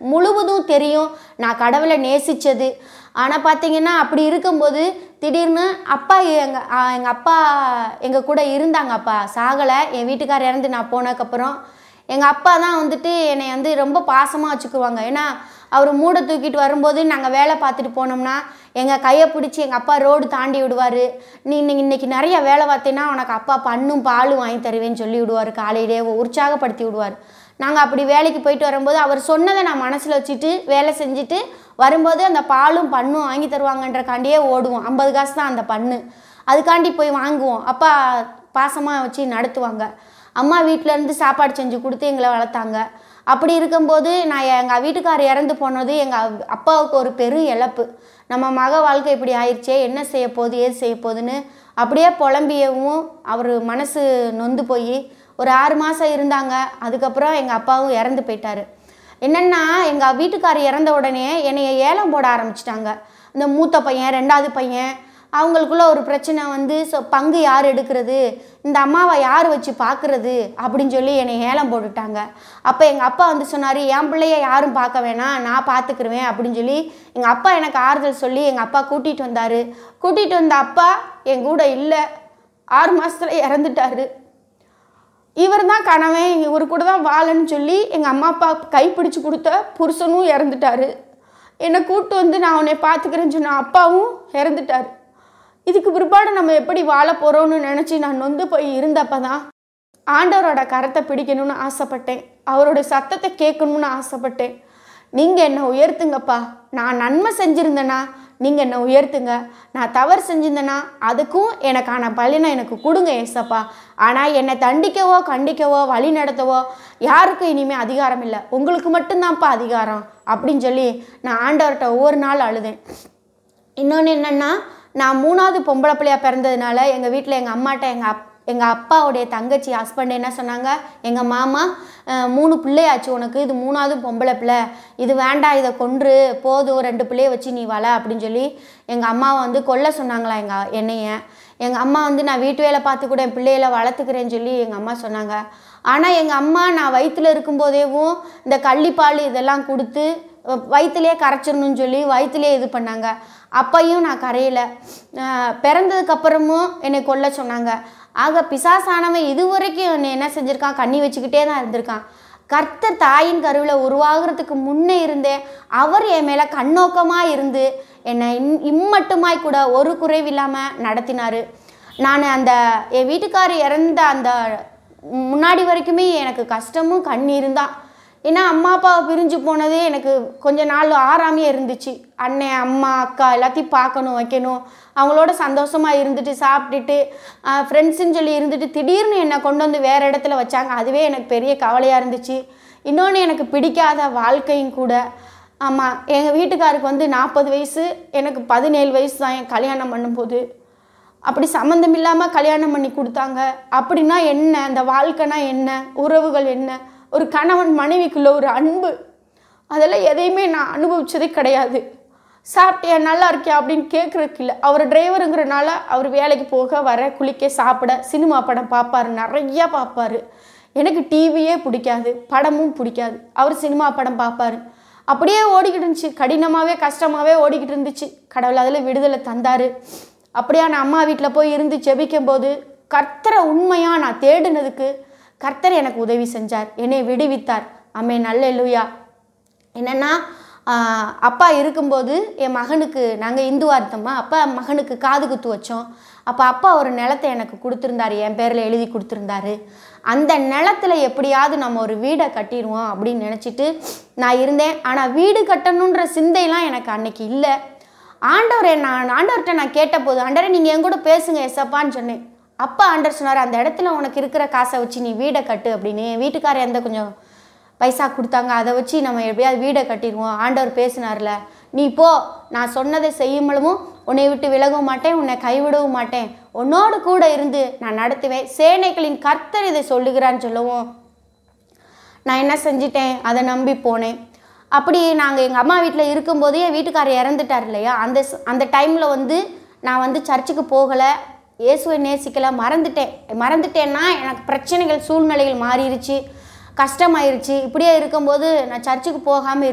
முழுவதும் தெரியும் நான் கடவுளை நேசித்தது ஆனால் பார்த்தீங்கன்னா அப்படி இருக்கும்போது திடீர்னு அப்பா எங்கள் எங்கள் அப்பா எங்கள் கூட இருந்தாங்க அப்பா சாகலை என் வீட்டுக்காரர் இறந்து நான் போனதுக்கப்புறம் எங்கள் அப்பா தான் வந்துட்டு என்னை வந்து ரொம்ப பாசமாக வச்சுக்குவாங்க ஏன்னா அவர் மூடை தூக்கிட்டு வரும்போது நாங்கள் வேலை பார்த்துட்டு போனோம்னா எங்கள் கையை பிடிச்சி எங்கள் அப்பா ரோடு தாண்டி விடுவார் நீ இன்னைக்கு இன்னைக்கு நிறைய வேலை பார்த்தீங்கன்னா உனக்கு அப்பா பண்ணும் பாலும் வாங்கி தருவேன்னு சொல்லி விடுவார் காலையிலே உற்சாகப்படுத்தி விடுவார் நாங்கள் அப்படி வேலைக்கு போயிட்டு வரும்போது அவர் சொன்னதை நான் மனசில் வச்சுட்டு வேலை செஞ்சுட்டு வரும்போது அந்த பாலும் பண்ணும் வாங்கி தருவாங்கன்றக்காண்டியே ஓடுவோம் ஐம்பது காசு தான் அந்த பண்ணு அதுக்காண்டி போய் வாங்குவோம் அப்பா பாசமாக வச்சு நடத்துவாங்க அம்மா வீட்டிலேருந்து சாப்பாடு செஞ்சு கொடுத்து எங்களை வளர்த்தாங்க அப்படி இருக்கும்போது நான் எங்கள் வீட்டுக்காரர் இறந்து போனது எங்கள் அப்பாவுக்கு ஒரு பெரும் இழப்பு நம்ம மக வாழ்க்கை இப்படி ஆயிடுச்சே என்ன செய்ய போகுது ஏது செய்ய போகுதுன்னு அப்படியே புலம்பியவும் அவர் மனசு நொந்து போய் ஒரு ஆறு மாதம் இருந்தாங்க அதுக்கப்புறம் எங்கள் அப்பாவும் இறந்து போயிட்டாரு என்னென்னா எங்கள் வீட்டுக்காரர் இறந்த உடனே என்னைய ஏலம் போட ஆரம்பிச்சிட்டாங்க இந்த மூத்த பையன் ரெண்டாவது பையன் அவங்களுக்குள்ள ஒரு பிரச்சனை வந்து ஸோ பங்கு யார் எடுக்கிறது இந்த அம்மாவை யார் வச்சு பார்க்குறது அப்படின்னு சொல்லி என்னை ஏலம் போட்டுட்டாங்க அப்போ எங்கள் அப்பா வந்து சொன்னார் என் பிள்ளைய யாரும் பார்க்க வேணாம் நான் பார்த்துக்குருவேன் அப்படின்னு சொல்லி எங்கள் அப்பா எனக்கு ஆறுதல் சொல்லி எங்கள் அப்பா கூட்டிகிட்டு வந்தார் கூட்டிகிட்டு வந்த அப்பா என் கூட இல்லை ஆறு மாதத்தில் இறந்துட்டாரு இவர் தான் கணவன் இவர் கூட தான் வாழன்னு சொல்லி எங்கள் அம்மா அப்பா கைப்பிடிச்சு கொடுத்த புருஷனும் இறந்துட்டாரு என்னை கூட்டு வந்து நான் உன்னை பார்த்துக்கிறேன்னு சொன்ன அப்பாவும் இறந்துட்டார் இதுக்கு பிற்பாடு நம்ம எப்படி வாழ போகிறோம்னு நினச்சி நான் நொந்து போய் இருந்தப்ப தான் ஆண்டவரோட கரத்தை பிடிக்கணும்னு ஆசைப்பட்டேன் அவரோட சத்தத்தை கேட்கணும்னு ஆசைப்பட்டேன் நீங்கள் என்னை உயர்த்துங்கப்பா நான் நன்மை செஞ்சுருந்தேனா நீங்கள் என்னை உயர்த்துங்க நான் தவறு செஞ்சிருந்தேனா அதுக்கும் எனக்கான பலனை எனக்கு கொடுங்க ஏசப்பா ஆனால் என்னை தண்டிக்கவோ கண்டிக்கவோ வழி நடத்தவோ யாருக்கும் இனிமேல் அதிகாரம் இல்லை உங்களுக்கு மட்டும்தான்ப்பா அதிகாரம் அப்படின்னு சொல்லி நான் ஆண்டவர்கிட்ட ஒவ்வொரு நாள் அழுதேன் இன்னொன்று என்னென்னா நான் மூணாவது பொம்பளை பிள்ளையா பிறந்ததுனால எங்கள் வீட்டில் எங்கள் அம்மாட்ட எங்கள் அப் எங்கள் அப்பாவுடைய தங்கச்சி ஹஸ்பண்ட் என்ன சொன்னாங்க எங்கள் மாமா அஹ், மூணு பிள்ளையாச்சு உனக்கு இது மூணாவது பொம்பளை பிள்ளை இது வேண்டாம் இதை கொன்று போதும் ரெண்டு பிள்ளைய வச்சு நீ வள அப்படின்னு சொல்லி எங்கள் அம்மாவை வந்து கொல்ல சொன்னாங்களா எங்கள் என்னைய எங்கள் அம்மா வந்து நான் வீட்டு வேலை பார்த்து கூட என் பிள்ளைகளை வளர்த்துக்கிறேன்னு சொல்லி எங்கள் அம்மா சொன்னாங்க ஆனால் எங்கள் அம்மா நான் வயிற்றில் இருக்கும்போதேவும் இந்த கள்ளிப்பால் இதெல்லாம் கொடுத்து வயிற்றுலேயே கரைச்சிடணும்னு சொல்லி வயிற்றுலேயே இது பண்ணாங்க அப்பையும் நான் கரையலை பிறந்ததுக்கப்புறமும் என்னை கொல்ல சொன்னாங்க ஆக பிசாசானவன் இதுவரைக்கும் என்னை என்ன செஞ்சுருக்கான் கண்ணி வச்சுக்கிட்டே தான் இருந்திருக்கான் கர்த்தர் தாயின் கருவில் உருவாகிறதுக்கு முன்னே இருந்தே அவர் என் மேலே கண்ணோக்கமாக இருந்து என்னை இன் இம்மட்டுமாய் கூட ஒரு குறைவில்லாமல் நடத்தினார் நான் அந்த என் வீட்டுக்காரர் இறந்த அந்த முன்னாடி வரைக்குமே எனக்கு கஷ்டமும் கண்ணீரும் தான் ஏன்னா அம்மா அப்பாவை பிரிஞ்சு போனதே எனக்கு கொஞ்ச நாள் ஆறாமே இருந்துச்சு அண்ணன் அம்மா அக்கா எல்லாத்தையும் பார்க்கணும் வைக்கணும் அவங்களோட சந்தோஷமாக இருந்துட்டு சாப்பிட்டுட்டு ஃப்ரெண்ட்ஸுன்னு சொல்லி இருந்துட்டு திடீர்னு என்னை கொண்டு வந்து வேறு இடத்துல வச்சாங்க அதுவே எனக்கு பெரிய கவலையாக இருந்துச்சு இன்னொன்று எனக்கு பிடிக்காத வாழ்க்கையும் கூட ஆமாம் எங்கள் வீட்டுக்காருக்கு வந்து நாற்பது வயசு எனக்கு பதினேழு வயசு தான் என் கல்யாணம் பண்ணும்போது அப்படி சம்மந்தம் இல்லாமல் கல்யாணம் பண்ணி கொடுத்தாங்க அப்படின்னா என்ன அந்த வாழ்க்கைனா என்ன உறவுகள் என்ன ஒரு கணவன் மனைவிக்குள்ள ஒரு அன்பு அதெல்லாம் எதையுமே நான் அனுபவிச்சதே கிடையாது சாப்பிட்டியா நல்லா இருக்கியா அப்படின்னு கேட்குறதுக்கு இல்லை அவர் டிரைவருங்கிறனால அவர் வேலைக்கு போக வர குளிக்க சாப்பிட சினிமா படம் பார்ப்பாரு நிறையா பார்ப்பாரு எனக்கு டிவியே பிடிக்காது படமும் பிடிக்காது அவர் சினிமா படம் பார்ப்பாரு அப்படியே ஓடிக்கிட்டு இருந்துச்சு கடினமாகவே கஷ்டமாகவே ஓடிக்கிட்டு இருந்துச்சு கடவுள் அதில் விடுதலை தந்தார் அப்படியா நான் அம்மா வீட்டில் போய் இருந்து ஜெபிக்கும் போது கர்த்தரை உண்மையாக நான் தேடினதுக்கு கர்த்தர் எனக்கு உதவி செஞ்சார் என்னை விடுவித்தார் அம்மே நல்ல லூயா என்னென்னா ஆஹ், அப்பா இருக்கும்போது என் மகனுக்கு நாங்கள் இந்துவாக இருந்தோமா அப்பா மகனுக்கு காது குத்து வச்சோம் அப்போ அப்பா ஒரு நிலத்தை எனக்கு கொடுத்துருந்தாரு என் பேரில் எழுதி கொடுத்துருந்தாரு அந்த நிலத்துல எப்படியாவது நம்ம ஒரு வீடை கட்டிடுவோம் அப்படின்னு நினச்சிட்டு நான் இருந்தேன் ஆனால் வீடு கட்டணுன்ற சிந்தையெல்லாம் எனக்கு அன்னைக்கு இல்லை ஆண்டவரை நான் ஆண்டவர்கிட்ட நான் கேட்டபோது ஆண்டவரே நீங்கள் என் கூட பேசுங்க எஸ்அப்பான்னு சொன்னேன் அப்பா ஆண்டவர் சொன்னார் அந்த இடத்துல உனக்கு இருக்கிற காசை வச்சு நீ வீடை கட்டு அப்படின்னு என் வீட்டுக்காரர் எந்த கொஞ்சம் பைசா கொடுத்தாங்க அதை வச்சு நம்ம எப்படியாவது வீடை கட்டிடுவோம் ஆண்டவர் பேசினார்ல நீ போ நான் சொன்னதை செய்யும்பளவும் உன்னை விட்டு விலகவும் மாட்டேன் உன்னை கைவிடவும் மாட்டேன் உன்னோடு கூட இருந்து நான் நடத்துவேன் சேனைகளின் கர்த்தர் இதை சொல்லுகிறான்னு சொல்லவும் நான் என்ன செஞ்சிட்டேன் அதை நம்பி போனேன் அப்படி நாங்கள் எங்கள் அம்மா வீட்டில் இருக்கும்போதே என் வீட்டுக்காரர் இறந்துட்டார் இல்லையா அந்த ஸ்- அந்த டைமில் வந்து நான் வந்து சர்ச்சுக்கு போகலை இயேசுவை நேசிக்கலை மறந்துட்டேன் மறந்துட்டேன்னா எனக்கு பிரச்சனைகள் சூழ்நிலைகள் மாறிடுச்சு கஷ்டமாயிருச்சு இப்படியே இருக்கும்போது நான் சர்ச்சுக்கு போகாமல்